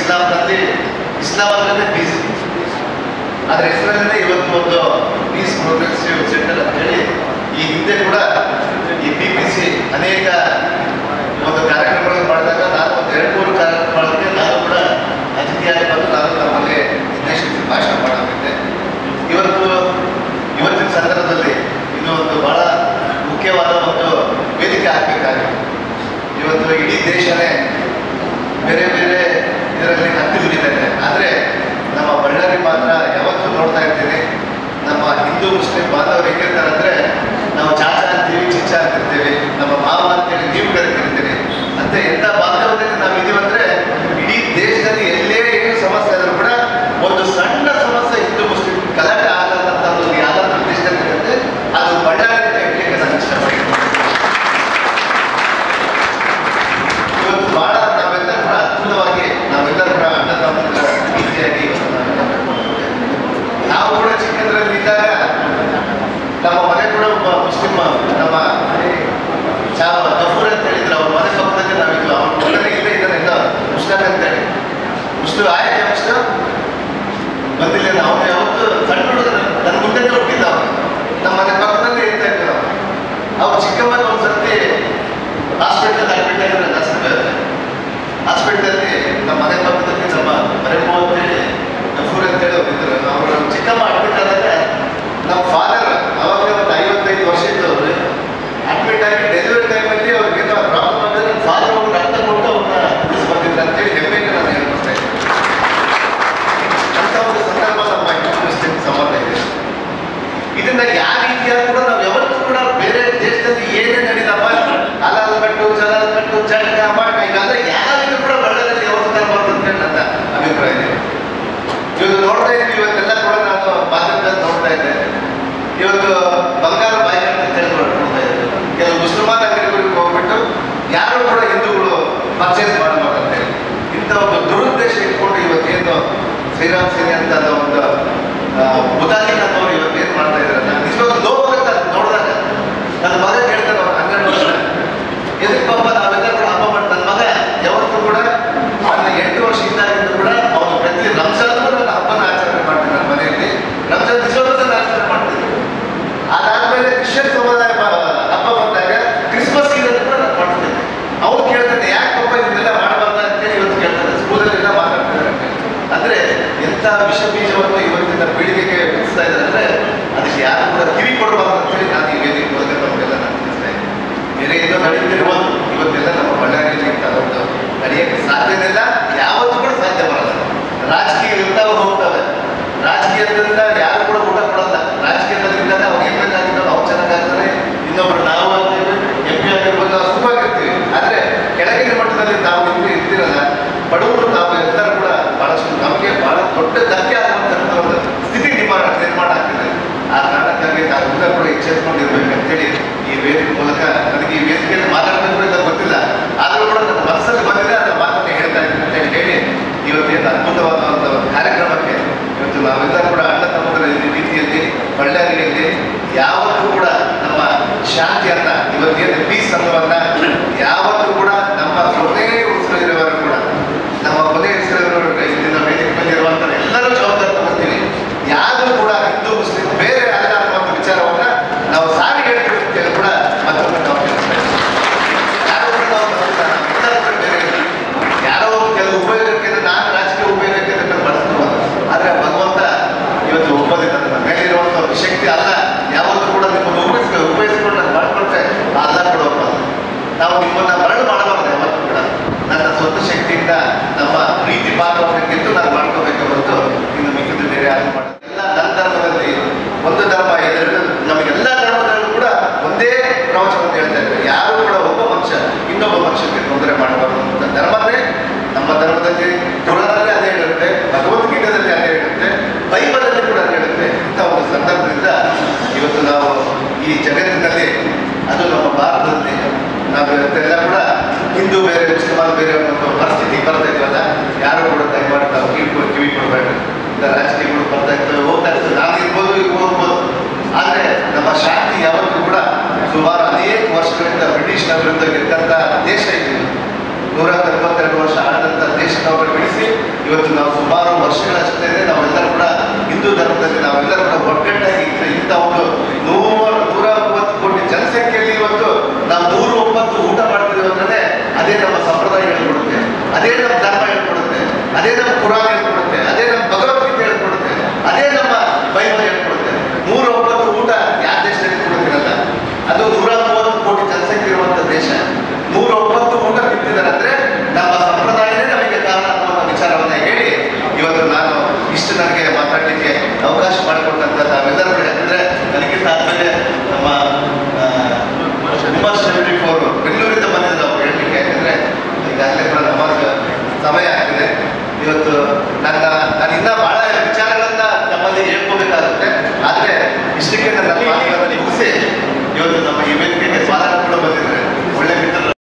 ಇಸ್ಲಾಂನಲ್ಲಿ ಇಸ್ಲಾಂ ಅಂದ್ರೆ ಪೀಸ್ ಅದರ ಹೆಸರಲ್ಲೇ ಇವತ್ತು ಒಂದು ಪೀಸ್ ಪ್ರೋಗ್ರೆಸಿವ್ ಸೆಂಟರ್ ಅಂತ ಹೇಳಿ ಈ ಹಿಂದೆ ಕೂಡ ಈ ಪಿ ಪಿ ಸಿ ಅನೇಕ ಒಂದು ಕಾರ್ಯಕ್ರಮಗಳನ್ನು ಮಾಡಿದಾಗ ನಾನು ಒಂದು ಎರಡು ಮೂರು ಕಾರ್ಯಕ್ರಮಗಳಿಗೆ ನಾನು ಕೂಡ ಅತಿಥಿಯಾಗಿ ಬಂದು ನಾನು ನಮ್ಮಲ್ಲಿ ಉದ್ದೇಶಿಸಿ ಭಾಷಣ ಮಾಡೋದಿದ್ದೆ ಇವತ್ತು ಇವತ್ತಿನ ಸಂದರ್ಭದಲ್ಲಿ ಇದು ಒಂದು ಬಹಳ ಮುಖ್ಯವಾದ ಒಂದು ವೇದಿಕೆ ಆಗಬೇಕಾಗಿದೆ ಇವತ್ತು ಇಡೀ ದೇಶನೇ ಬೇರೆ ಬೇರೆ ಇದರಲ್ಲಿ ಹತ್ತಿ ಉರಿತಾ ಇದೆ ಆದರೆ ನಮ್ಮ ಬಳ್ಳಾರಿ ಮಾತ್ರ ಯಾವತ್ತೂ ನೋಡ್ತಾ ಇರ್ತೀನಿ ನಮ್ಮ ಹಿಂದೂ ಮುಸ್ಲಿಂ ಬಾಂಧವರು ಹೆಂಗಿರ್ತಾರೆ ಅಂದರೆ ನಾವು ಚಾಚಾ ಅಂತೀವಿ ಚಿಚ್ಚ ಅಂತಿರ್ತೀವಿ ನಮ್ಮ ಮಾವ ಅಂತೇಳಿ ನೀವು ಕರಿತಿರ್ತೀರಿ ಅಂತ ಎಂಥ ಬಾಂಧವ್ಯದಲ್ಲಿ ನಾವು ಇದೀವಂದ್ರೆ ಇಡೀ ದೇಶದಲ್ಲಿ ಎಲ್ಲೇ ಏನು ಸಮಸ್ಯೆ ಆದರೂ ಕೂಡ ಒಂದು ಸಣ್ಣ ಸಮಸ್ಯೆ ಹಿಂದೂ ಮುಸ್ಲಿಂ ಗಲಾಟೆ ಆಗದಂತ ಒಂದು ಯಾವ್ದಾದ್ರು ದೇಶದಲ್ಲಿ ಇರುತ್ತೆ ಅದು ಬಳ್ಳಾರಿ ಅಂತ ಹೇಳಲಿಕ್ಕೆ ನಾನು ಇಷ್ಟಪಡ್ತೀನಿ ಇವತ್ತು ಬಹಳ ನಾವೆಲ್ಲರೂ ಕೂಡ ಅದ್ಭುತವಾಗಿ ನಾವೆಲ್ಲರೂ ಕೂಡ ಅಣ್ಣ ತಮ್ಮಂದಿರ ರೀತಿಯಾಗಿ ಇವತ್ತು ನಾವೆಲ್ಲ ನಡ್ಕೊಂಡಿದ್ದೇವೆ. ನಾವು ಕೂಡ ಚಿಕ್ಕಂದ್ರಲ್ಲಿ ಇದ್ದಾಗ ನಮ್ಮ ಮನೆ ಕೂಡ ಒಬ್ಬ ಮುಸ್ಲಿಂ ನಮ್ಮ ಚಾ ಗಫೂರ್ ಅಂತ ಹೇಳಿದ್ರು ಅವ್ರ ಮನೆ ಪಕ್ಕದಲ್ಲಿ ನಾವಿದ್ವು ಅವ್ರ ಮಗನೇ ಇಲ್ಲೇ ಇದ್ದಾನೆ ಎಲ್ಲ ಮುಸ್ಲಿಂ ಅಂತ ಹೇಳಿ ಮುಸ್ಲಿಂ ಆಯ್ತು ಮುಸ್ಲಿಂ ಬಂದಿಲ್ಲ ನಾವು ಯಾವತ್ತು ಸಣ್ಣ ಹುಡುಗ ನನ್ನ ಮುಂದೆ ಹುಟ್ಟಿದ್ದ ಅವನು ನಮ್ಮ ಮನೆ ಪಕ್ಕದಲ್ಲಿ ಇರ್ತಾ ಇದ್ದ ನಾವು ಅವ್ರು ಚಿಕ್ಕಮ್ಮನ ಒಂದು ಸರ್ತಿ ಹಾಸ್ಪಿಟಲ್ ಅಡ್ಮಿಟ್ ಆಗಿದ್ರೆ ಹಾಸ್ಪಿಟಲ್ ಹಾಸ್ಪಿಟಲಲ್ಲಿ ನಮ್ಮ ಮನೆ ಪಕ್ಕದಲ್ಲಿ ನಮ್ಮ ಮರೆಮೋ ಅಂತೇಳಿ ಗಫೂರ್ ಅಂತೇಳಿ ಒಬ್ಬಿದ್ರು ಅವರು ಚಿಕ್ಕಮ್ಮ ಅಡ್ಮಿಟ್ ಆದಾಗ ನಮ್ಮ ಫಾದರ್ ಅವಾಗಲೇ ಒಂದು ಐವತ್ತೈದು ವರ್ಷ ಇದ್ದವ್ರು ಅಡ್ಮಿಟ್ ಆಗಿ ಡೆಲಿವರಿ ಟೈಮಲ್ಲಿ ಅವ್ರಿಗೆ ಏನೋ ಪ್ರಾಬ್ಲಮ್ ಆಗಿದ್ರೆ ನಮ್ಮ ಫಾದರ್ ಅವ್ರು ರಕ್ತ ಕೊಟ್ಟು ಅವ್ರನ್ನ ಉಳಿಸ್ಬಂದಿದ್ರು ಅಂತೇಳಿ ಹೆಮ್ಮೆಗೆ ನಾನು ಹೇಳ್ಕೊಡ್ತಾ ಇದ್ದೀನಿ ಅಂತ ಒಂದು ಸಂದರ್ಭ ನಮ್ಮ ಹಿಂದೂ ಮುಸ್ಲಿಂ ಸಂಬಂಧ ಇದೆ ಇದನ್ನ ಯಾವ ರೀತಿಯಾಗಿ ಕೂಡ ನಾವು ಯಾವತ್ತೂ ಕೂಡ ಬೇರೆ ದೇಶದಲ್ಲಿ ಏನೇ ನಡೀತಪ್ಪ ಅಲಾಲ್ ಕಟ್ಟು ಜಲಾಲ್ ಕಟ್ಟು ಜಡ್ಗ ಮಾಡ ಇಲ್ಲಾಂದ್ರೆ ಯಾರಿಗೂ ಕೂಡ ಬಳ್ಳದಲ್ಲಿ ಯಾವತ್ತೂ ತರಬಾರ್ದು ಅಂತ ಹೇಳಿ ನನ್ನ ಅಭಿಪ್ರಾಯ ಇದೆ ಇವತ್ತು ನೋಡ್ತಾ ಇದ್ವಿ ಇವತ್ತೆಲ್ಲ ಕೂಡ ನಾನು ಮಾಧ್ಯಮದಲ್ಲಿ ನೋಡ್ತಾ ಇದ್ದೆ ಇವತ್ತು ಬಂಗಾರ ಬಾಯ್ಕಾಟ್ ಅಂತ ಹೇಳಿ ನೋಡ್ತಾ ಇದ್ದೆ ಕೆಲವು ಮುಸಲ್ಮಾನ್ ಅಂಗಡಿಗಳಿಗೆ ಹೋಗ್ಬಿಟ್ಟು ಯಾರು ಕೂಡ ಹಿಂದೂಗಳು ಪರ್ಚೇಸ್ ಮಾಡಬಾರ್ದು ಅಂತ ಹೇಳಿ ಇಂಥ ಒಂದು ದುರುದ್ದೇಶ ಇಟ್ಕೊಂಡು ಇವತ್ತೇನು ಶ್ರೀರಾಮ್ ಸೇನೆ ಅಂತ ಅನ್ನೋ ಒಂದು ಮುದಾಲಿನಾಥ್ ಅವರು ಇವತ್ತು ಏನು ಮಾಡ್ತಾ ಇದ್ದಾರೆ ನಾನು ನಿಜವಾಗ್ಲೂ ನೋವಾಗುತ್ತೆ ಅದು ನೋಡಿದಾಗ ನನ್ನ ಮಗ ಹೇಳ್ತಾನೆ ಅವ್ನು ಹನ್ನೆರಡು ವರ್ಷ ಎದಕ್ಕೆ ಪಾಪ ನಾವೆಲ್ಲ ಕೂಡ ಹಬ್ಬ ಮಾಡಿ ನನ್ನ ಮಗ ಯಾವತ್ತೂ ಕೂಡ ಅವನ ಎಂಟು ವರ್ಷ ಇದ್ದಾಗಿಂದ ಕೂಡ ಅವನು ಪ್ರತಿ ರಂಜಾನ್ ನಾನು ಹಬ್ಬನ ಆಚರಣೆ ಮಾಡ್ತೀನಿ ನನ್ನ ಮನೆಯಲ್ಲಿ ರಂಜಾನ್ ನಿಜವಾಗ್ಲೂ ನಾನು ಆಚರಣೆ ಮಾಡ್ತೀನಿ ಅದಾದ್ಮೇಲೆ ಕ್ರಿಶ್ಚಿಯನ್ ಸಮುದಾಯ ಬ- ಹಬ್ಬ ಬಂದಾಗ ಕ್ರಿಸ್ಮಸ್ ಇದನ್ನು ಕೂಡ ನಾನು ಮಾಡ್ತೀನಿ ಅವ್ನು ಕೇಳ್ತಾನೆ ಯಾಕೆ ಪಾಪ ಇದನ್ನೆಲ್ಲ ಮಾಡಬಾರ್ದು ಅಂತೇಳಿ ಇವತ್ತು ಕೇಳ್ತಾನೆ ಸ್ಕೂಲಲ್ಲೆಲ್ಲ ಮಾತಾಡ್ತಿದ್ದಾರೆ ಅಂತ ಹೇಳಿ. ಅಂದ್ರೆ ಎಂಥ ವಿಷ ಬೀಜವನ್ನು ಇವತ್ತಿನ ಪೀಳಿಗೆಗೆ ಬಿಡಿಸ್ತಾ ಇದ್ದಾರೆ ಅಂದ್ರೆ ಅದಕ್ಕೆ ಯಾರು ಕೂಡ ಕಿವಿ ಕೊಡಬಾರ್ದು ಅಂತೇಳಿ ನಾನು ಈ ವೇದಿಕೆ ಮೂಲಕ ತಮಗೆಲ್ಲ ನಾನು ತಿಳಿಸ್ತಾ ಇದ್ದೀನಿ ಬೇರೆ ಏನೋ ನಡೀತಿರ್ಬೋದು ಇವತ್ತೆಲ್ಲ ನಮ್ಮ ಬಳ್ಳಾರಿಯಲ್ಲಿ ಇಂಥ ಒಂದು ನಡೆಯಕ್ಕೆ ಸಾಧ್ಯನೇ ಇಲ್ಲ ಯಾವತ್ತೂ ಕೂಡ ಸಾಧ್ಯ ಬರಲ್ಲ ರಾಜಕೀಯ ಇರ್ತಾವೆ ಹೋಗ್ತವೆ ರಾಜಕೀಯದಿಂದ ಯಾರು ಕೂಡ ಊಟ ಕೊಡಲ್ಲ ರಾಜಕೀಯದಲ್ಲಿಂದಾನೆ ಅವ್ರು ಎಮ್ ಎಲ್ ಆಗಿದ್ದಾರೆ ಅವ್ರು ಚೆನ್ನಾಗಾಗ್ತಾರೆ ಇನ್ನೊಬ್ರು ನಾವು ಆಗ್ತೀವಿ ಎಂ ಪಿ ಆಗಿರ್ಬೋದು ನಾವು ಸುಖವಾಗಿರ್ತೀವಿ ಆದ್ರೆ ಕೆಳಗಿನ ಮಟ್ಟದಲ್ಲಿ ನಾವು ಇಲ್ಲಿ ಇರ್ತಿರಲ್ಲ ಬಡವರು ನಾವು ಎಲ್ಲರೂ ಕೂಡ ಬಹಳಷ್ಟು ನಮಗೆ ಬಹಳ ದೊಡ್ಡ ಧಕ್ಕೆ ಆಗುವಂತಹ ಒಂದು ಸ್ಥಿತಿ ನಿರ್ಮಾಣ ನಿರ್ಮಾಣ ಆಗ್ತಿದೆ ಆ ಕಾರಣಕ್ಕಾಗಿ ನಾವೆಲ್ಲ ಕೂಡ ಎಚ್ಚೆತ್ಕೊಂಡಿರ್ಬೇಕು ಅಂತೇಳಿ ಈ ವೇದಿಕೆ ಮೂಲಕ ನನಗೆ ಈ ವೇದಿಕೆಯಲ್ಲಿ ಮಾತಾಡಬೇಕು ಅಂತ ಗೊತ್ತಿಲ್ಲ ಆದರೂ ಕೂಡ ನನ್ನ ಮನಸ್ಸಲ್ಲಿ ಬಂದಿದೆ ಅದರ ಮಾತನ್ನು ಹೇಳ್ತಾ ಇದ್ದೀನಿ ಅಂತೇಳಿ ಹೇಳಿ ಇವತ್ತೇನು ಅದ್ಭುತವಾದಂಥ ಒಂದು ಕಾರ್ಯಕ್ರಮಕ್ಕೆ ಇವತ್ತು ನಾವೆಲ್ಲರೂ ಕೂಡ ಅಣ್ಣ ತಮ್ಮದರ ಈ ರೀತಿಯಲ್ಲಿ ಬಳ್ಳಾರಿಯಲ್ಲಿ ಯಾವತ್ತೂ ಕೂಡ ನಮ್ಮ ಶಾಂತಿಯನ್ನ ಇವತ್ತೇನು ಪೀಸ್ ಅನ್ನೋವನ್ನ ಯಾವತ್ತೂ ಕೂಡ ನಮ್ಮ ಕೊನೆ ಉಸಿರಿರುವವರು ಕೂಡ ನಮ್ಮ ಕೊನೆ ಉಸಿರಿರುವವರು ಇಲ್ಲಿನ ವೇದಿಕೆ ಬಂದಿರುವಂಥ ಎಲ್ಲರೂ ಜವಾಬ್ದಾರಿ ತಗೊಳ್ತೀವಿ ಯಾರು ಕೂಡ ಹಿಂದೂ ಮುಸ್ಲಿಂ ಬೇರೆ ಅಲ್ಲ ಅನ್ನೋ ಒಂದು ವಿಚಾರವನ್ನ ನಾವು ಸಾರಿ ಹೇಳ್ತೀವಿ ಅಂತೇಳಿ ಕೂಡ ಮತ್ತೊಮ್ಮೆ ನಾವು ತಿಳಿಸ್ತಾ ಇದ್ದೀವಿ. ಯಾರು ಕೂಡ ನಾವು ತಪ್ಪಿಲ್ಲ. ನಾವೆಲ್ಲರೂ ಕೂಡ ಬೇರೆ ಇಲ್ಲ. ಯಾರೋ ಒಂದು ಕೆಲವು ಉಪಯೋಗಕ್ಕೆ ನಾನು ರಾಜಕೀಯ ಉಪಯೋಗಕ್ಕೆ ಅದನ್ನ ಬಳಸ್ಬೋದು ಆದ್ರೆ ಭಗವಂತ ಇವತ್ತು ಒಪ್ಪೋದಿಲ್ಲ ನನ್ನ ಮೇಲಿರುವಂತ ಒಂದು ಶಕ್ತಿ ಅಲ್ಲ ಯಾವತ್ತೂ ಕೂಡ ನಿಮ್ಮನ್ನು ಉಪಯೋಗಿಸ್ಕೊ ಉಪಯೋಗಿಸ್ಕೊಂಡು ನಾನು ಮಾಡ್ಕೊಳ್ತೆ ಅಲ್ಲ ಕೂಡ ಒಪ್ಪಲ್ಲ ನಾವು ನಿಮ್ಮನ್ನ ಮರಳು ಮಾಡಬಾರ್ದು ಯಾವತ್ತೂ ಕೂಡ ನನ್ನ ಸ್ವಂತ ಶಕ್ತಿಯಿಂದ ನಮ್ಮ ಪ್ರೀತಿ ಪಾತ್ರವನ್ನು ಗೆದ್ದು ನಾನು ಮಾಡ್ಕೋಬೇಕು ಹೊರತು ಇನ್ನು ಮಿಕ್ಕಿದ ಬೇರೆ ಯಾರು ಮಾಡೋದು ಎಲ್ಲ ನನ್ನ ಧರ್ಮದಲ್ಲಿ ಒಂದು ಧರ್ಮ ಎರಡು ನಮಗೆಲ್ಲ ಧರ್ಮದಲ್ಲೂ ಕೂಡ ಒಂದೇ ಪ್ರವಚನವನ್ನು ಹೇಳ್ತಾ ಇದ್ದಾರೆ ಯಾರು ಕೂಡ ಒಬ್ಬ ಮನುಷ್ಯ ಇನ್ನೊಬ್ಬ ಮನುಷ್ಯಕ್ಕೆ ತೊಂದರೆ ಮಾಡಬಾರ್ದು ಅಂತ ಧರ್ಮನೇ ನಮ್ಮ ಧರ್ಮದಲ್ಲಿ ಕುರಾನಲ್ಲಿ ಅದೇ ಹೇಳುತ್ತೆ ಭಗವದ್ಗೀತೆಯಲ್ಲಿ ಅದೇ ಹೇಳುತ್ತೆ ಬೈಬಲಲ್ಲಿ ಕೂಡ ಅದೇ ಹೇಳುತ್ತೆ ಇಂಥ ಒಂದು ಸಂದರ್ಭದಿಂದ ಇವತ್ತು ನಾವು ಈ ಜಗತ್ತಿನಲ್ಲಿ ಅದು ನಮ್ಮ ಭಾರತದಲ್ಲಿ ನಾವು ಇವತ್ತೆಲ್ಲ ಕೂಡ ಹಿಂದೂ ಬೇರೆ ಮುಸಲ್ಮಾನ್ ಬೇರೆ ಅನ್ನೋ ಪರಿಸ್ಥಿತಿ ಬರ್ತಾ ಇದ್ವಲ್ಲ ಯಾರು ಕೂಡ ದಯಮಾಡಿ ನಾವು ಕಿವಿ ಕೊಡ್- ಕಿವಿ ಕೊಡಬೇಡ್ರಿ ಇಂಥ ರಾಜಕೀಯಗಳು ಬರ್ತಾ ಇರ್ತವೆ ಹೋಗ್ತಾ ಇರ್ತವೆ ನಾನು ಇರ್ಬೋದು ಇವ್ರು ಹೋಗ್ಬೋದು ಆದರೆ ನಮ್ಮ ಶಾಂತಿ ಯಾವತ್ತೂ ಕೂಡ ಸುಮಾರು ಅನೇಕ ವರ್ಷಗಳಿಂದ ಬ್ರಿಟಿಷ್ನ ವಿರುದ್ಧ ಗೆದ್ದಂಥ ದೇಶ ಇದು ನೂರ ತೊಂಬತ್ತೆರಡು ವರ್ಷ ಆಳದಂಥ ದೇಶ ನಾವು ಬಿಡಿಸಿ ಇವತ್ತು ನಾವು ಸುಮಾರು ವರ್ಷಗಳಷ್ಟೇ ನಾವೆಲ್ಲರೂ ಕೂಡ ಹಿಂದೂ ಧರ್ಮದಲ್ಲಿ ನಾವೆಲ್ಲರೂ ಕೂಡ ಒಗ್ಗಟ್ಟಾಗಿ ಇಂಥ- ಇಂಥ ಒಂದು ನೂರ